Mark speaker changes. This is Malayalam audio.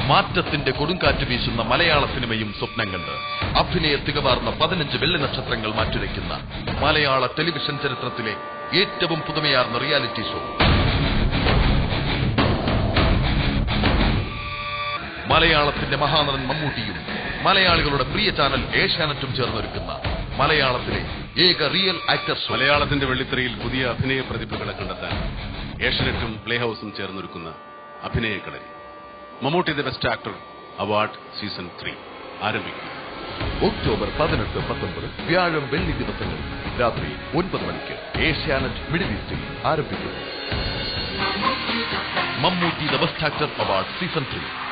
Speaker 1: മാറ്റത്തിന്റെ കൊടുങ്കാറ്റ് വീശുന്ന മലയാള സിനിമയും സ്വപ്നം കണ്ട് അഭിനയ തികവാർന്ന പതിനഞ്ച് വെള്ളി നക്ഷത്രങ്ങൾ മാറ്റുരയ്ക്കുന്ന മലയാള ടെലിവിഷൻ ചരിത്രത്തിലെ ഏറ്റവും പുതുമയാർന്ന റിയാലിറ്റി ഷോ മലയാളത്തിന്റെ മഹാനടൻ മമ്മൂട്ടിയും മലയാളികളുടെ പ്രിയ ചാനൽ ഏഷ്യാനെറ്റും ചേർന്നൊരുക്കുന്ന മലയാളത്തിലെ ഏക റിയൽ ആക്ടർ ഷോ
Speaker 2: മലയാളത്തിന്റെ വെള്ളിത്തിരയിൽ പുതിയ അഭിനയ പ്രതിഭകളെ കണ്ടെത്താൻ ഏഷ്യനെറ്റും പ്ലേ ഹൌസും ചേർന്നൊരുക്കുന്ന അഭിനയക്കളരി Mammootty the best actor award season three ആരംഭിക്കുന്നു
Speaker 1: ഒക്ടോബർ പതിനെട്ട് പത്തൊമ്പത് വ്യാഴം വെള്ളി ദിവസങ്ങളിൽ രാത്രി ഒൻപത് മണിക്ക് ഏഷ്യാനെറ്റ് മിഡിൽ ഈസ്റ്റിൽ ആരംഭിക്കുന്നു Mammootty the best actor award season three